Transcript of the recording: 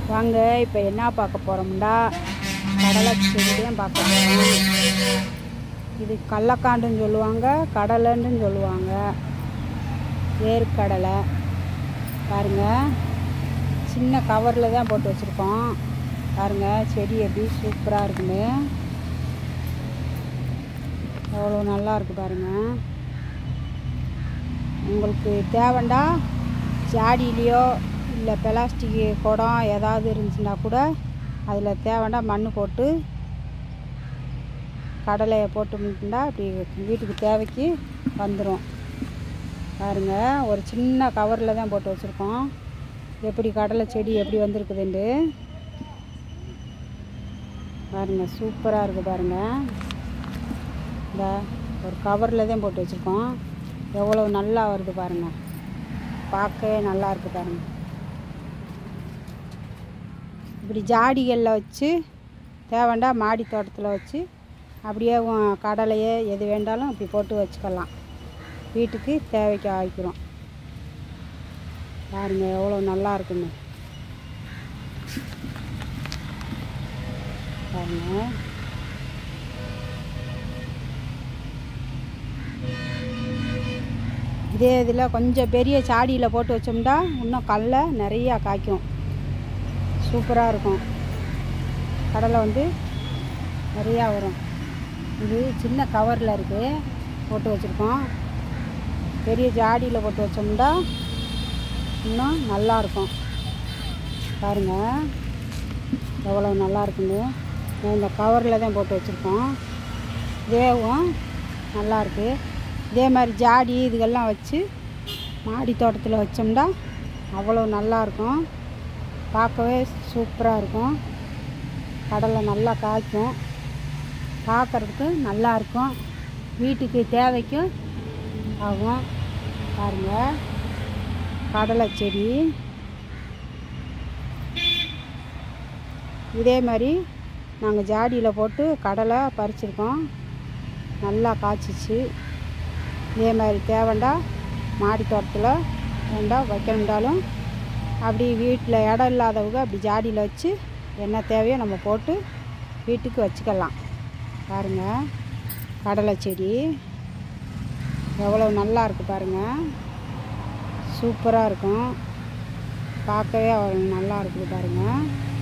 வாங்க இப்போ என்ன பார்க்க போகிறோம்டா கடலை செடி தான் பார்க்க போகிறோம் இது கடலக்காண்டுன்னு சொல்லுவாங்க கடலைன்னு சொல்லுவாங்க வேர்க்கடலை பாருங்க சின்ன கவரில் தான் போட்டு வச்சுருக்கோம் பாருங்க செடி எப்படி சூப்பராக இருக்குன்னு எவ்வளோ நல்லா இருக்கு பாருங்க உங்களுக்கு தேவைண்டா ஜாடியிலையோ இல்லை பிளாஸ்டிக் குடம் ஏதாவது இருந்துச்சுன்னா கூட அதில் தேவைண்டா மண் போட்டு கடலையை போட்டு முட்டுண்டா இப்படி வீட்டுக்கு தேவைக்கு வந்துடும் பாருங்க ஒரு சின்ன கவரில் தான் போட்டு வச்சுருக்கோம் எப்படி கடலை செடி எப்படி வந்திருக்குதுண்டு பாருங்க சூப்பராக இருக்குது பாருங்க இந்த ஒரு கவரில் தான் போட்டு வச்சுருக்கோம் எவ்வளோ நல்லா வருது பாருங்க பார்க்கவே நல்லா இருக்கு பாருங்க இப்படி ஜாடிகளில் வச்சு தேவைண்டா மாடி தோட்டத்தில் வச்சு அப்படியே உ- கடலையே எது வேண்டாலும் இப்படி போட்டு வச்சுக்கலாம் வீட்டுக்கு தேவைக்கு ஆகிக்கிறோம் பாருங்க எவ்வளோ நல்லா இருக்குன்னு பாருங்க இதே இதில் கொஞ்சம் பெரிய சாடியில் போட்டு வச்சோம்னா இன்னும் கடலை நிறையா காய்க்கும் சூப்பராக இருக்கும் கடலை வந்து நிறையா வரும் இது சின்ன கவரில் இருக்குது போட்டு வச்சுருக்கோம் பெரிய ஜாடியில் போட்டு வச்சோம்னா இன்னும் நல்லா இருக்கும் பாருங்கள் எவ்வளோ நல்லா இருக்குன்னு நான் இந்த கவரில் தான் போட்டு வச்சுருக்கோம் இதேவும் நல்லா இருக்கு இதே மாதிரி ஜாடி இதுகெல்லாம் வச்சு மாடி தோட்டத்தில் வச்சோம்னா அவ்வளோ நல்லா இருக்கும் பார்க்கவே சூப்பராக இருக்கும் கடலை நல்லா காய்க்கும் பார்க்கறதுக்கு நல்லா இருக்கும் வீட்டுக்கு தேவைக்கும் ஆகும் பாருங்கள் கடலை செடி இதே மாதிரி நாங்கள் ஜாடியில் போட்டு கடலை பறிச்சிருக்கோம் நல்லா காய்ச்சிச்சு இதே மாதிரி தேவைண்டா மாடி தோட்டத்தில் வேண்டா வைக்கணுண்டாலும் அப்படி வீட்டில் இடம் இல்லாதவங்க அப்படி ஜாடியில் வச்சு என்ன தேவையோ நம்ம போட்டு வீட்டுக்கு வச்சுக்கலாம் பாருங்கள் கடலை செடி எவ்வளோ நல்லா இருக்குது பாருங்கள் சூப்பராக இருக்கும் பார்க்கவே அவ்வளோ நல்லா இருக்குது பாருங்கள்